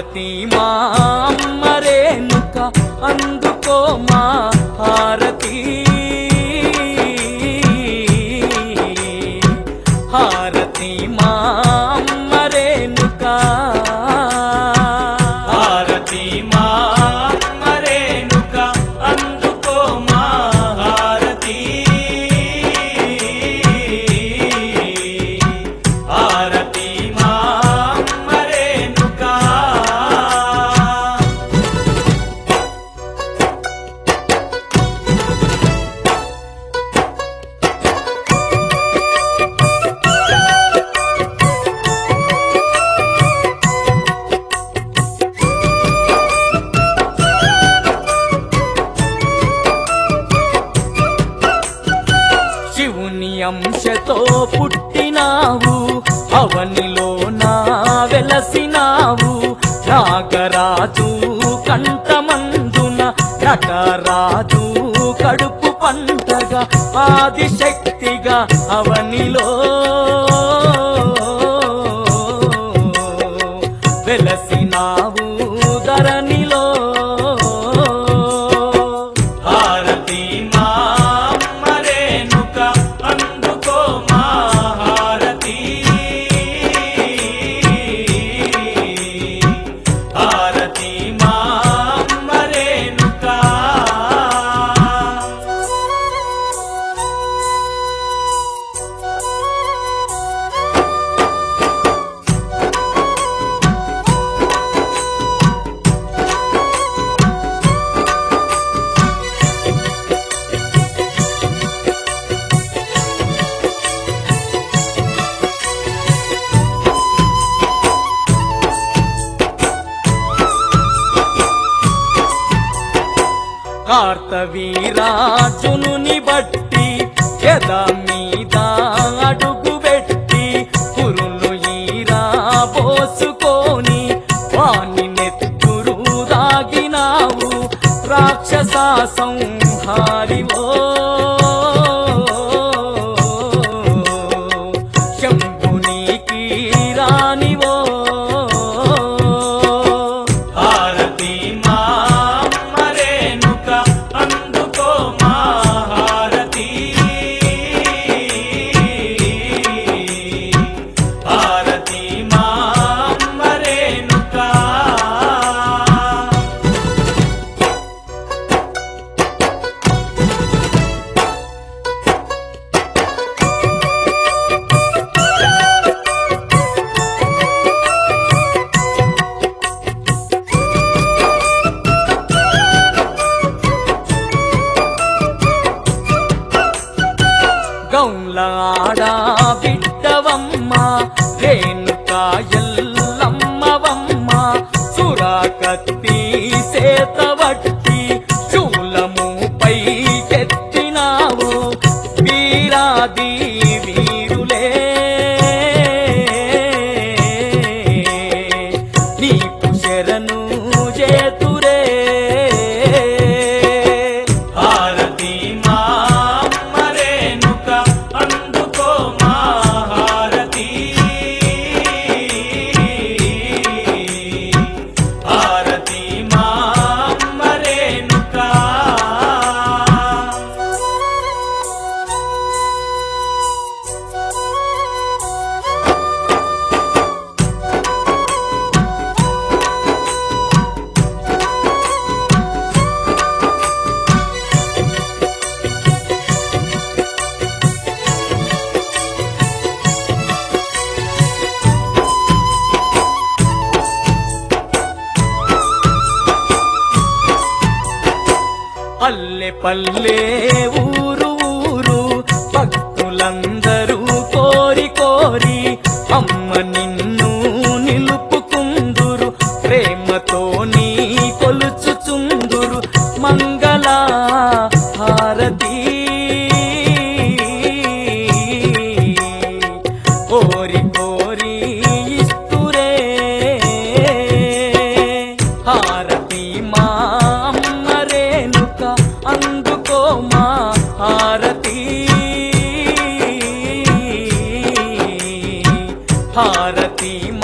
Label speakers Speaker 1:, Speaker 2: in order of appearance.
Speaker 1: హారతి మా అమ్మ రేణుక అందుకో మా హారతి హారతి మా అమ్మ రేణుక
Speaker 2: హారతి మా అమ్మ రేణుక అందుకో మా హారతి హారతి మా అమ్మ రేణుక
Speaker 1: శివుని అంశతో పుట్టినావు అవనిలో నా వెలసినావు నాగరాజు కంఠమందున నటరాజు కడుపు పంటగా ఆదిశక్తిగా అవనిలో వెలసినావు ధరణిలో
Speaker 2: హారతి మా అమ్మ రేణుక అందుకో మా హారతి హారతి మా అమ్మ రేణుక
Speaker 1: కార్తవీరాజునుని బట్టి ఎద మీద అడుగు పెట్టి కురులు ఈరా పోసుకొని వాణి నెత్తురు దాగినావు రాక్షస సంహారివో శంభునికి రానివో
Speaker 2: హారతి మా అమ్మ రేణుక అందుకో మా హారతి హారతి మా అమ్మ రేణుక
Speaker 1: గౌలాడ బిడ్డవమ్మ రేణుక ఎల్లమ్మవమ్మ సురాకత్తి సేతవట్టి శూలముపై కెత్తినావు వీరాది వీరులే నీకు శరణు చేతురే
Speaker 2: హారతి మా అమ్మ రేణుక అందుకో మా హారతి హారతి మా అమ్మ రేణుక
Speaker 1: అల్లె పల్లె ఊరు ఊరు భక్తులందరూ కోరి కోరి అమ్మ నిన్ను నిలుపుకుందురు ప్రేమతో నీ కొలుచుచుందురు మంగళ హారతి కోరి కోరి ఇస్తురే హారతి మా అమ్మ రేణుక అందుకో మా హారతి హారతి